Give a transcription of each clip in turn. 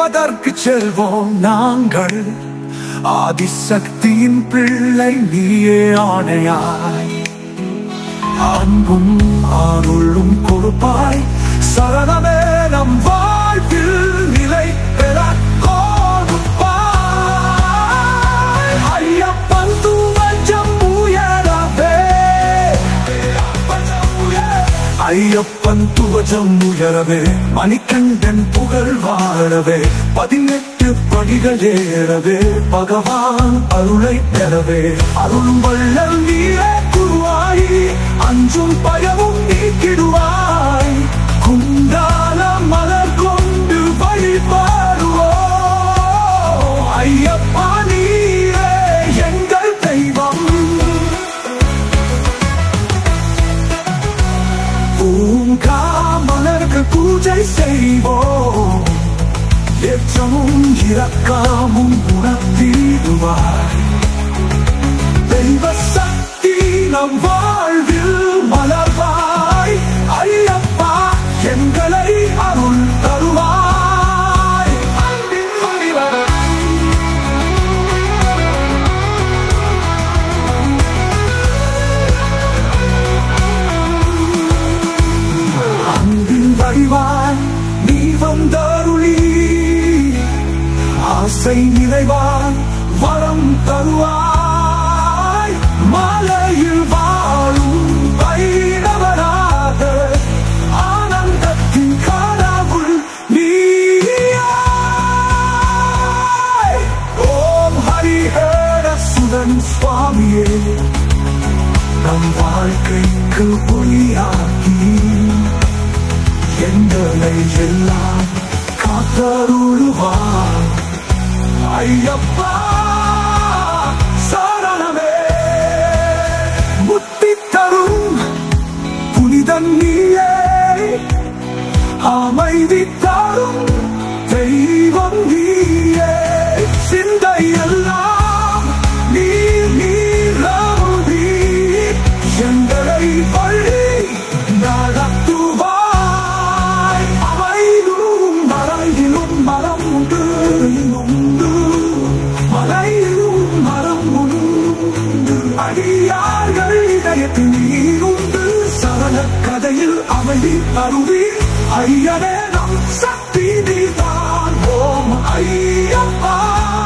எடுப்பதற்கு செல்வோம் நாங்கள் ஆதிசக்தியின் பிள்ளை நீயே ஆணையாய் அன்பும் அருளும் கொடுப்பாய் சரணமே நம் வாழ்வில் நிலை பெற கொடுப்பாய் ஐயப்பன் தூவஞ்சம் உயரவே ஐயப்பன் துவஜம் உயரவே மணிகண்டன் புகழ் வாழவே பதினெட்டு படிகள் ஏறவே பகவான் அருளை பெறவே அருளும் வள்ளல் நீரே குருவாய் அஞ்சும் பயமும் நீக்கிடுவாய் குண்டால மலர் கொண்டு வழிபாடுவோம் ஐயப்பா நீரே எங்கள் தெய்வம் பூங்காமலர்கள் பூஜை செய்வோம் ஏற்றமும் இறக்காமும் உணர்த்திடுவாய் தெய்வ சக்தி நம் வாழ்வில் மலர்வாய் ஐயப்பா எங்களை அருள் தருவாய் அன்பின் வடிவம் அன்பின் வடிவாய் நீ வந்தருளி ஆசை நிறைவாய் வரம் தருவாய் மாலையில் வாழும் வைரவராக ஆனந்தத்தின் கடவுள் நீயாய் ஓம் ஹரிஹர சுதன் சுவாமியே நம் வாழ்க்கைக்கு ஒளியாக்கி எங்களை எல்லாம் காத்தருளுவார் ஐயப்பா சரணமே முத்தி தரும் புனிதன் நீயே அமைதி தரும் தெய்வம் நீயே சிந்தையெல்லாம் நீர் நீரமுதி எங்களை வழி நடத்துவாய் அமைதிலும் மறையிலும் மரம் உண்டு உண்டு மலையிலும் மரம் உண்டு அடியார்கள் இதயத்தில் நீர் உண்டு சரண கதையில் அமைதி அருவி ஐயனே நம் சக்தி நீதான் ஓம் ஐயப்பா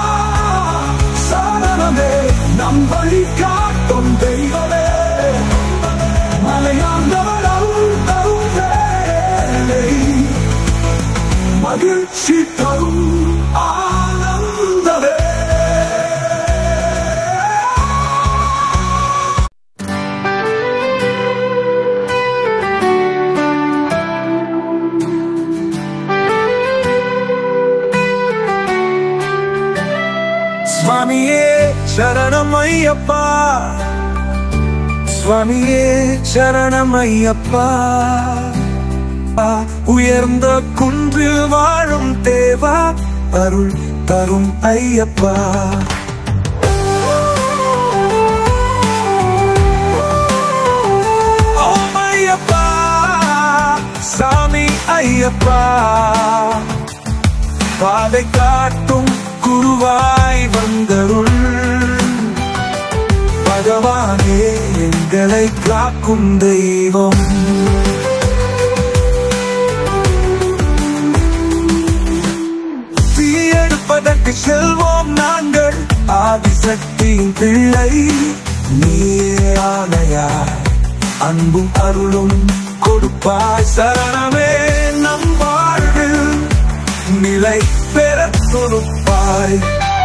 சரணமே நம் வழி காட்டும் தெய்வமே மலையாண்டவர் அருள் தரும் வேலை மகிழ்ச்சி தரும் ஆனந்தமே சுவாமியே சரணம் ஐயப்பா சுவாமியே சரணம் ஐயப்பா உயர்ந்த குன்றில் வாழும் தேவா அருள் தரும் ஐயப்பா ஓம் ஐயப்பா சாமி ஐயப்பா பாதை காட்டும் குருவாய் வந்தருள் பகவானே எங்களை காக்கும் தெய்வம் தீயெடுப்பதற்கு செல்வோம் நாங்கள் ஆதிசக்தியின் பிள்ளை நீயே ஆணையாய் அன்பும் அருளும் கொடுப்பாய் சரணமே நம் வாழ்வில் நிலை பெற கொடுப்பாய்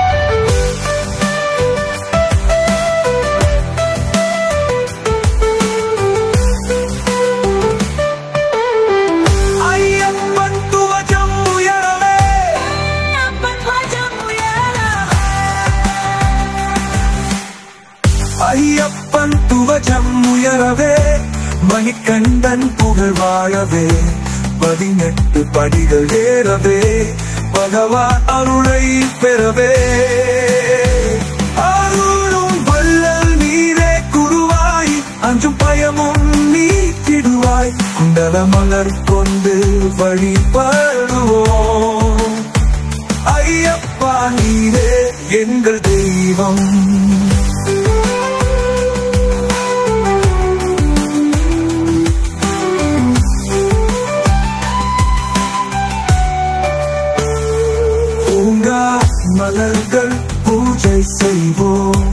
ஐயப்பன் துவஜம் உயரவே ஐயப்பன் துவஜம் உயரவே மணிகண்டன் புகழ் வாழவே பதினெட்டு படிகள் ஏறவே பகவான் அருளை பெறவே அருளும் வள்ளல் நீரே குருவாய் அஞ்சும் பயமும் நீக்கிடுவாய் குண்டல மலர் கொண்டு வழிபடுவோம் ஐயப்பா நீரே எங்கள் தெய்வம் பூங்கா மலர்கள் பூஜை செய்வோம்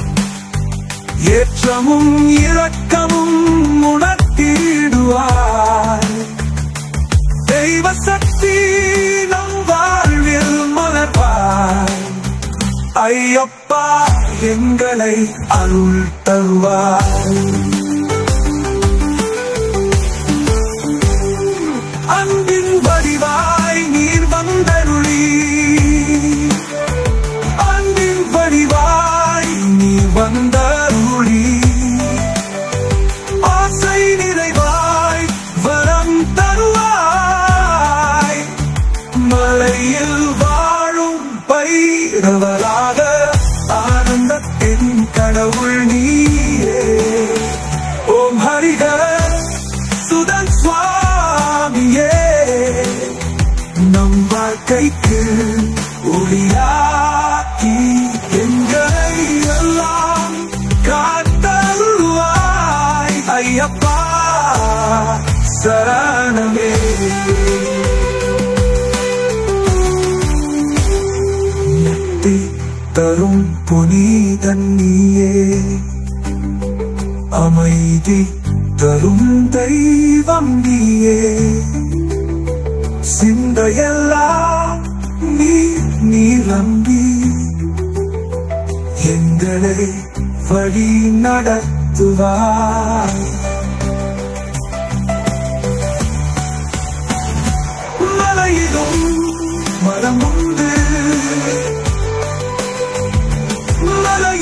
ஏற்றமும் இரக்கமும் உணர்த்திடுவார் தெய்வ சக்தி நம் வாழ்வில் மலர்வார் ஐயப்பா எங்களை அருள் தருவார் அன்பின் வடிவாய் நீர் வந்தருளி அன்பின் வடிவாய் நீர் வந்தருளி ஆசை நிறைவாய் வரம் தருவாய் மலையில் வாழும் பைரவராக ஆனந்தத்தின் கடவுள் நீயே ஓம் ஹரிகர் சுதன் சுவாமியே நம் வாழ்க்கைக்கு ஒளியாக்கி எங்களை எல்லாம் காத்தருள்வாய் ஐயப்பா சரணமே முக்தி தரும் புனிதன் நீயே அமைதி தரும் தெய்வம் நீயே சிந்தையெல்லாம் நீ நீரம்பி எங்களை வழி நடத்துவாய் மலையிலும் மரம் உண்டு மலை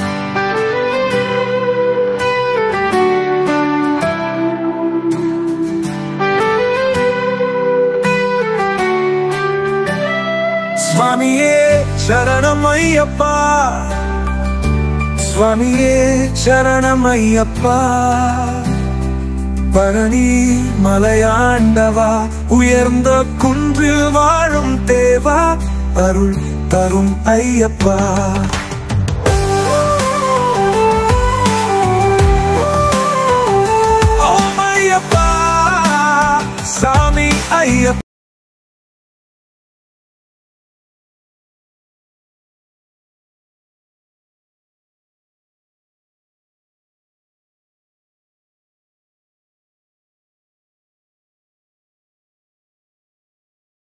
சுவாமியே சரணம் ஐயப்பா சுவாமியே சரணம் ஐயப்பா பழனி மலையாண்டவா உயர்ந்த குன்றில் வாழும் தேவா அருள் தரும் ஐயப்பா